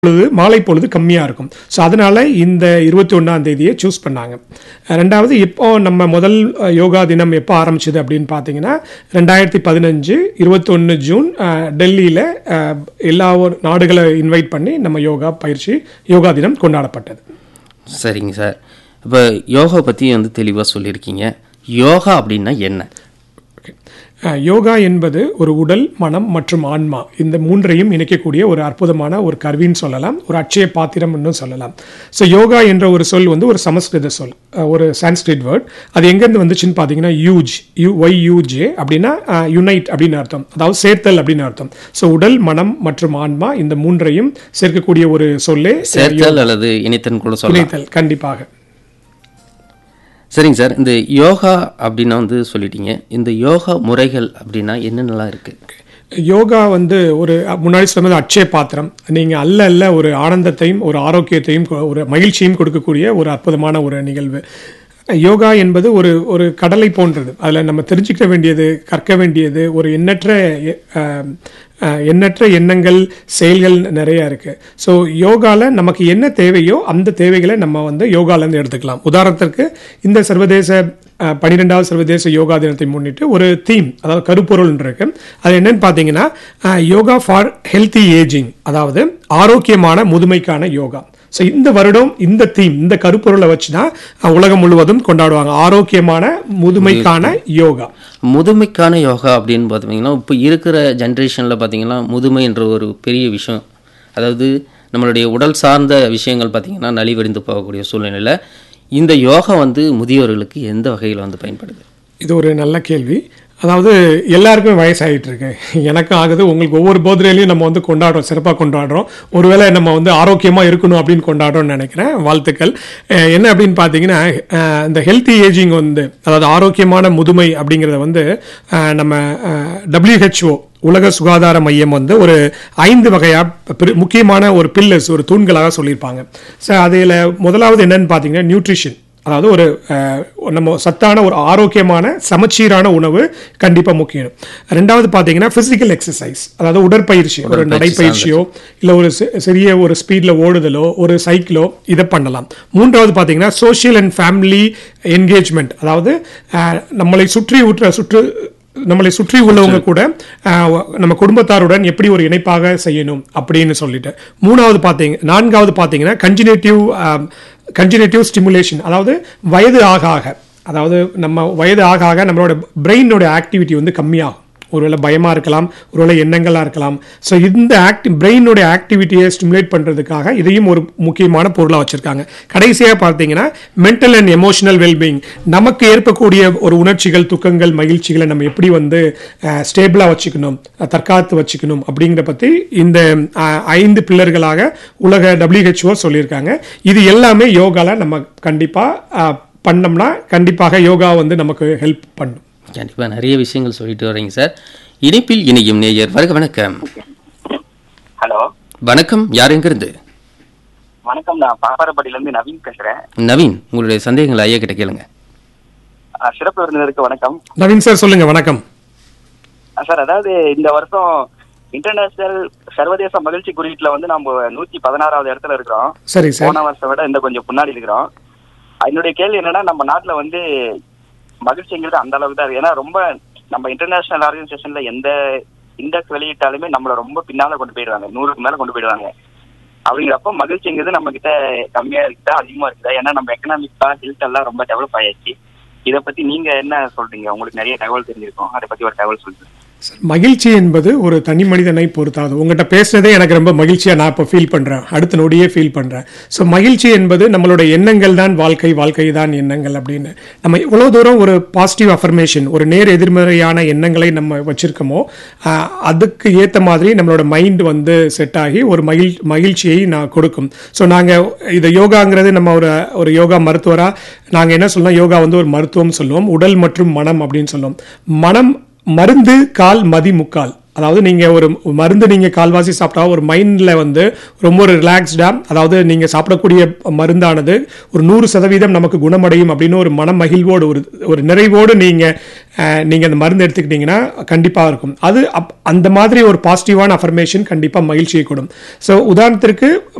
பொழுது மாலை பொழுது கம்மியாக இருக்கும் ஸோ அதனால இந்த இருபத்தி ஒன்றாம் தேதியை சூஸ் பண்ணாங்க ரெண்டாவது இப்போ நம்ம முதல் அஹ், யோகா தினம் எப்போ ஆரம்பிச்சது அப்படின்னு பார்த்தீங்கன்னா ரெண்டாயிரத்தி பதினஞ்சு இருபத்தொன்று ஜூன் டெல்லியில் எல்லா ஒரு நாடுகளை இன்வைட் பண்ணி நம்ம யோகா பயிற்சி யோகா தினம் கொண்டாடப்பட்டது சரிங்க சார் இப்போ யோகா பற்றி வந்து தெளிவாக சொல்லியிருக்கீங்க யோகா அப்படின்னா என்ன Okay. அஹ், யோகா என்பது ஒரு உடல் மனம் மற்றும் ஆன்மா இந்த மூன்றையும் இணைக்கக்கூடிய ஒரு அற்புதமான ஒரு கருவின்னு சொல்லலாம் ஒரு அட்சய பாத்திரம் இன்னும் சொல்லலாம் ஸோ யோகா என்ற ஒரு சொல் வந்து ஒரு சமஸ்கிருத சொல் அஹ், ஒரு சான்ஸ்கிரிட் வேர்ட் அது எங்கேருந்து வந்துச்சுன்னு பார்த்தீங்கன்னா யூஜ் யூ ஒய் யூஜே அப்படின்னா யுனைட் அப்படின்னு அர்த்தம் அதாவது சேர்த்தல் அப்படின்னு அர்த்தம் ஸோ உடல் மனம் மற்றும் ஆன்மா இந்த மூன்றையும் சேர்க்கக்கூடிய ஒரு சொல்லே சேர்த்தல் அல்லது இணைத்தன் கூட சொல்லலாம் இணைத்தல் கண்டிப்பாக சரிங்க சார் இந்த யோகா அப்படின்னா வந்து சொல்லிட்டீங்க இந்த யோகா முறைகள் அப்படின்னா என்னென்னலாம் இருக்கு யோகா வந்து ஒரு முன்னாடி சொன்னது அட்சய பாத்திரம் நீங்கள் அல்ல அல்ல ஒரு ஆனந்தத்தையும் ஒரு ஆரோக்கியத்தையும் கொ- ஒரு மகிழ்ச்சியும் கொடுக்கக்கூடிய ஒரு அற்புதமான ஒரு நிகழ்வு யோகா என்பது ஒரு ஒரு கடலை போன்றது அதில் நம்ம தெரிஞ்சுக்க வேண்டியது கற்க வேண்டியது ஒரு எண்ணற்ற எ- அஹ், அஹ், எண்ணற்ற எண்ணங்கள் செயல்கள் நிறைய இருக்கு ஸோ யோகால நமக்கு என்ன தேவையோ அந்த தேவைகளை நம்ம வந்து யோகாலேருந்து எடுத்துக்கலாம் உதாரணத்திற்கு இந்த சர்வதேச அஹ், பன்னிரெண்டாவது சர்வதேச யோகா தினத்தை முன்னிட்டு ஒரு தீம் அதாவது கருப்பொருள் இருக்கு அது என்னன்னு பார்த்தீங்கன்னா அஹ், யோகா ஃபார் ஹெல்த்தி ஏஜிங் அதாவது ஆரோக்கியமான முதுமைக்கான யோகா ஸோ இந்த வருடம் இந்த தீம் இந்த கருப்பொருளை வச்சு தான் அஹ், உலகம் முழுவதும் கொண்டாடுவாங்க ஆரோக்கியமான முதுமைக்கான யோகா முதுமைக்கான யோகா அப்படின்னு பார்த்தீங்கன்னா இப்போ இருக்கிற ஜென்ரேஷனில் பார்த்தீங்கன்னா முதுமை என்ற ஒரு பெரிய விஷயம் அதாவது நம்மளுடைய உடல் சார்ந்த விஷயங்கள் பார்த்தீங்கன்னா நலிவடைந்து போகக்கூடிய சூழ்நிலையில் இந்த யோகா வந்து முதியோர்களுக்கு எந்த வகையில் வந்து பயன்படுது இது ஒரு நல்ல கேள்வி அதாவது எல்லாருக்குமே வயசாகிட்டு இருக்கு எனக்கும் ஆகுது உங்களுக்கு ஒவ்வொரு பர்த்டேலையும் நம்ம வந்து கொண்டாடுறோம் சிறப்பாக கொண்டாடுறோம் ஒருவேளை நம்ம வந்து ஆரோக்கியமாக இருக்கணும் அப்படின்னு கொண்டாடுறோம்னு நினைக்கிறேன் வாழ்த்துக்கள் அஹ் என்ன அப்படின்னு பார்த்தீங்கன்னா அஹ் இந்த ஹெல்த்தி ஏஜிங் வந்து அதாவது ஆரோக்கியமான முதுமை அப்படிங்கிறத வந்து அஹ் நம்ம டபிள்யூஹெச்ஓ உலக சுகாதார மையம் வந்து ஒரு ஐந்து வகையா பிரி- முக்கியமான ஒரு பில்லர்ஸ் ஒரு தூண்களாக சொல்லியிருப்பாங்க ஸோ அதில் முதலாவது என்னன்னு பார்த்தீங்கன்னா நியூட்ரிஷன் அதாவது ஒரு அஹ், நம்ம சத்தான ஒரு ஆரோக்கியமான சமச்சீரான உணவு கண்டிப்பாக முக்கியம் ரெண்டாவது பார்த்தீங்கன்னா ஃபிசிக்கல் எக்ஸசைஸ் அதாவது உடற்பயிற்சி ஒரு நடைப்பயிற்சியோ இல்லை ஒரு சி- சிறிய ஒரு ஸ்பீடில் ஓடுதலோ ஒரு சைக்கிளோ இதை பண்ணலாம் மூன்றாவது பார்த்தீங்கன்னா சோஷியல் அண்ட் ஃபேமிலி என்கேஜ்மெண்ட் அதாவது அஹ், நம்மளை சுற்றி ஊற்ற சுற்று நம்மளை சுற்றி உள்ளவங்க கூட ஆஹ், நம்ம குடும்பத்தாருடன் எப்படி ஒரு இணைப்பாக செய்யணும் அப்படின்னு சொல்லிட்டு மூணாவது பார்த்தீங்க நான்காவது பார்த்தீங்கன்னா கன்ஜினேட்டிவ் கன்ஜினேட்டிவ் ஸ்டிமுலேஷன் அதாவது வயது ஆக ஆக அதாவது நம்ம வயது ஆக ஆக நம்மளோட பிரெயினோட ஆக்டிவிட்டி வந்து கம்மியாகும் ஒருவேளை பயமாக இருக்கலாம் ஒருவேளை எண்ணங்களாக இருக்கலாம் ஸோ இந்த ஆக்டி பிரெயினோட ஆக்டிவிட்டியை ஸ்டிமுலேட் பண்ணுறதுக்காக இதையும் ஒரு முக்கியமான பொருளாக வச்சுருக்காங்க கடைசியாக பார்த்தீங்கன்னா மென்டல் அண்ட் எமோஷனல் வெல்பீயிங் நமக்கு ஏற்படக்கூடிய ஒரு உணர்ச்சிகள் துக்கங்கள் மகிழ்ச்சிகளை நம்ம எப்படி வந்து ஸ்டேபிளாக வச்சுக்கணும் அஹ், தற்காத்து வச்சுக்கணும் அப்படிங்கிற பற்றி இந்த அஹ், ஐந்து பில்லர்களாக உலக டபிள்யூஹெச்ஓ சொல்லியிருக்காங்க இது எல்லாமே யோகால நம்ம கண்டிப்பாக பண்ணோம்னா கண்டிப்பாக யோகா வந்து நமக்கு ஹெல்ப் பண்ணும் கண்டிப்பாக நிறைய விஷயங்கள் சொல்லிட்டு வரீங்க சார் இணைப்பில் இணையும் நேயர் வருக வணக்கம் ஹலோ வணக்கம் யார் எங்கிருந்து வணக்கம் நான் பாப்பாரப்பட்டியில இருந்து நவீன் பேசுறேன் நவீன் உங்களுடைய சந்தேகங்களை ஐயா கிட்ட கேளுங்க அஹ் சிறப்பு விருந்தினருக்கு வணக்கம் நவீன் சார் சொல்லுங்க வணக்கம் அஹ் சார் அதாவது இந்த வருஷம் இன்டர்நேஷனல் சர்வதேச மகிழ்ச்சி குறியீட்டுல வந்து நம்ம நூத்தி பதினாறாவது இடத்துல இருக்கிறோம் சரி சார் போன வருஷம் விட இந்த கொஞ்சம் முன்னாடி இருக்கிறோம் என்னுடைய கேள்வி என்னன்னா நம்ம நாட்டுல வந்து மகிழ்ச்சிங்கிறது அந்த அளவுக்கு தான் இருக்கு ஏன்னா ரொம்ப நம்ம இன்டர்நேஷனல் ஆர்கனைசேஷன்ல எந்த இண்டெக்ஸ் வெளியிட்டாலுமே நம்மள ரொம்ப பின்னால கொண்டு போயிடுவாங்க நூறுக்கு மேல கொண்டு போயிடுவாங்க அப்படிங்கிறப்ப மகிழ்ச்சிங்கிறது நம்ம கிட்ட கம்மியா இருக்குதா அதிகமா இருக்குதா ஏன்னா நம்ம எக்கனாமிக்கா ஹெல்த் எல்லாம் ரொம்ப டெவலப் ஆயாச்சு இதை பத்தி நீங்க என்ன சொல்றீங்க உங்களுக்கு நிறைய தகவல் தெரிஞ்சிருக்கும் அதை பத்தி ஒரு தகவல் சொல்லுங்க மகிழ்ச்சி என்பது ஒரு தனி மனிதனை பொறுத்தாது உங்கள்கிட்ட பேசுனதே எனக்கு ரொம்ப மகிழ்ச்சியாக நான் இப்போ ஃபீல் பண்ணுறேன் அடுத்த நொடியே ஃபீல் பண்ணுறேன் ஸோ மகிழ்ச்சி என்பது நம்மளோட எண்ணங்கள் தான் வாழ்க்கை வாழ்க்கை தான் எண்ணங்கள் அப்படின்னு நம்ம எவ்வளோ தூரம் ஒரு பாசிட்டிவ் அஃபர்மேஷன் ஒரு நேர் எதிர்மறையான எண்ணங்களை நம்ம வச்சிருக்கோமோ ஆஹ், அதுக்கு ஏற்ற மாதிரி நம்மளோட மைண்ட் வந்து செட் ஆகி ஒரு மகிழ் மகிழ்ச்சியை நான் கொடுக்கும் ஸோ நாங்கள் இதை யோகாங்கிறது நம்ம ஒரு ஒரு யோகா மருத்துவராக நாங்கள் என்ன சொல்லலாம் யோகா வந்து ஒரு மருத்துவம் சொல்லுவோம் உடல் மற்றும் மனம் அப்படின்னு சொல்லுவோம் மனம் மருந்து கால் மதி முக்கால் அதாவது நீங்க ஒரு மருந்து நீங்க கால்வாசி சாப்பிட்டா ஒரு மைண்ட்ல வந்து ரொம்ப ஒரு ரிலாக்ஸ்டா அதாவது நீங்க சாப்பிடக்கூடிய மருந்தானது ஒரு நூறு சதவீதம் நமக்கு குணமடையும் அப்படின்னு ஒரு மன மகிழ்வோடு ஒரு ஒரு நிறைவோடு நீங்க நீங்கள் அந்த மருந்து எடுத்துக்கிட்டிங்கன்னா கண்டிப்பாக இருக்கும் அது அப் அந்த மாதிரி ஒரு பாசிட்டிவான அஃபர்மேஷன் கண்டிப்பாக மகிழ்ச்சியை கொடுக்கும் ஸோ உதாரணத்திற்கு